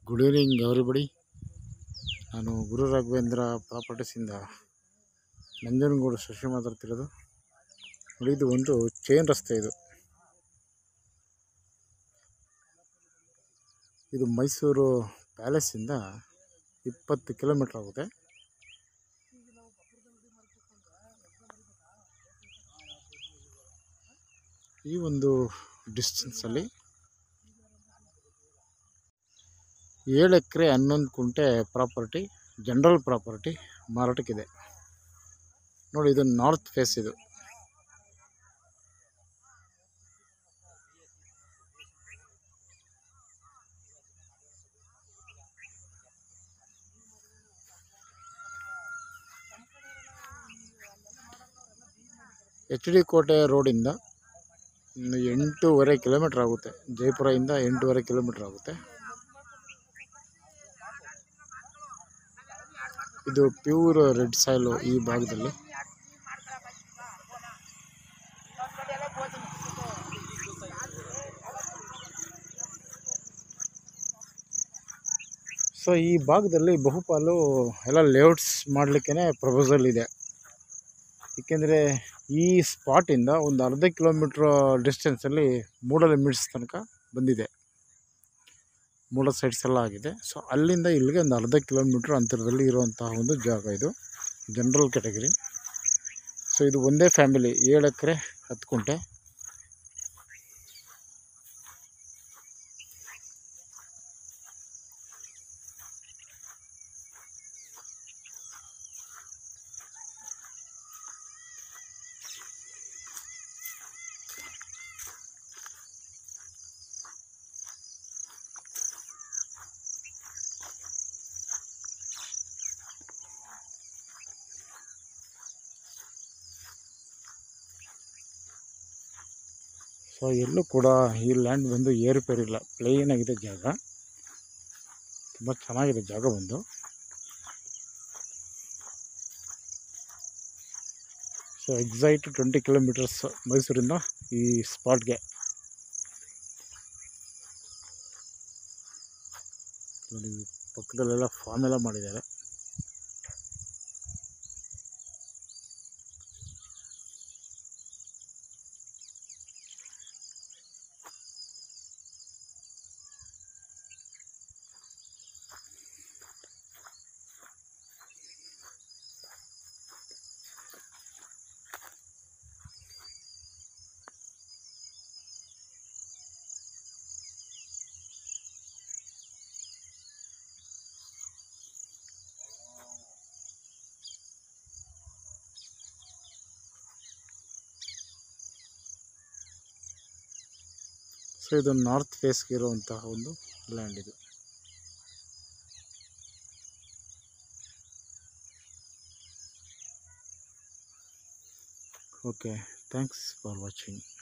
good evening everybody ನಾನು ಗುರು ರಾಘವೇಂದ್ರ ಪ್ರಾಪರ್ಟೀಸಿಂದ ನಂಜನಗೂಡು ಶಶಿ ಮಾತಾಡ್ತಿರೋದು ನೋಡಿ ಇದು ಒಂದು ಚೈನ್ ರಸ್ತೆ ಇದು ಇದು ಮೈಸೂರು ಪ್ಯಾಲೇಸಿಂದ ಇಪ್ಪತ್ತು ಕಿಲೋಮೀಟ್ರ್ ಆಗುತ್ತೆ ಈ ಒಂದು ಡಿಸ್ಟೆನ್ಸಲ್ಲಿ ಏಳು ಎಕರೆ ಹನ್ನೊಂದು ಕುಂಟೆ ಪ್ರಾಪರ್ಟಿ ಜನರಲ್ ಪ್ರಾಪರ್ಟಿ ಮಾರಾಟಕ್ಕಿದೆ ನೋಡಿ ಇದು ನಾರ್ತ್ ಫೇಸ್ ಇದು ಎಚ್ ಡಿ ಕೋಟೆ ರೋಡಿಂದ ಒಂದು ಎಂಟೂವರೆ ಕಿಲೋಮೀಟ್ರ್ ಆಗುತ್ತೆ ಜೈಪುರದಿಂದ ಎಂಟೂವರೆ ಕಿಲೋಮೀಟ್ರ್ ಆಗುತ್ತೆ ಇದು ಪ್ಯೂರ್ ರೆಡ್ ಸಾಯಿಲು ಈ ಭಾಗದಲ್ಲಿ ಸೊ ಈ ಭಾಗದಲ್ಲಿ ಬಹುಪಾಲು ಎಲ್ಲ ಲೇಔಟ್ಸ್ ಮಾಡಲಿಕ್ಕೆ ಪ್ರಪೋಸಲ್ ಇದೆ ಏಕೆಂದರೆ ಈ ಸ್ಪಾಟಿಂದ ಒಂದು ಅರ್ಧ ಕಿಲೋಮೀಟ್ರ್ ಡಿಸ್ಟೆನ್ಸಲ್ಲಿ ಮೂಡ ಲಿಮಿಟ್ಸ್ ತನಕ ಬಂದಿದೆ ಮೂಡ ಸೈಡ್ಸ್ ಎಲ್ಲ ಆಗಿದೆ ಸೊ ಅಲ್ಲಿಂದ ಇಲ್ಲಿಗೆ ಒಂದು ಅರ್ಧ ಕಿಲೋಮೀಟ್ರ್ ಅಂತರದಲ್ಲಿ ಇರುವಂತಹ ಒಂದು ಜಾಗ ಇದು ಜನರಲ್ ಕ್ಯಾಟಗರಿ ಸೊ ಇದು ಒಂದೇ ಫ್ಯಾಮಿಲಿ ಏಳು ಎಕರೆ ಹತ್ತು ಕುಂಟೆ ಸೊ ಎಲ್ಲೂ ಕೂಡ ಈ ಲ್ಯಾಂಡ್ ಬಂದು ಏರುಪೇರಿಲ್ಲ ಪ್ಲೇನ್ ಆಗಿದೆ ಜಾಗ ತುಂಬ ಚೆನ್ನಾಗಿದೆ ಜಾಗ ಬಂದು ಸೊ ಎಕ್ಸೈಟ್ ಟ್ವೆಂಟಿ ಕಿಲೋಮೀಟರ್ಸ್ ಮೈಸೂರಿಂದ ಈ ಸ್ಪಾಟ್ಗೆ ನೋಡಿ ಪಕ್ಕದಲ್ಲೆಲ್ಲ ಫಾರ್ಮ್ ಎಲ್ಲ ಮಾಡಿದ್ದಾರೆ ಸೊ ಇದು ನಾರ್ತ್ ಫೇಸ್ಗೆ ಇರುವಂತಹ ಒಂದು ಲ್ಯಾಂಡ್ ಇದು ಓಕೆ ಥ್ಯಾಂಕ್ಸ್ ಫಾರ್ ವಾಚಿಂಗ್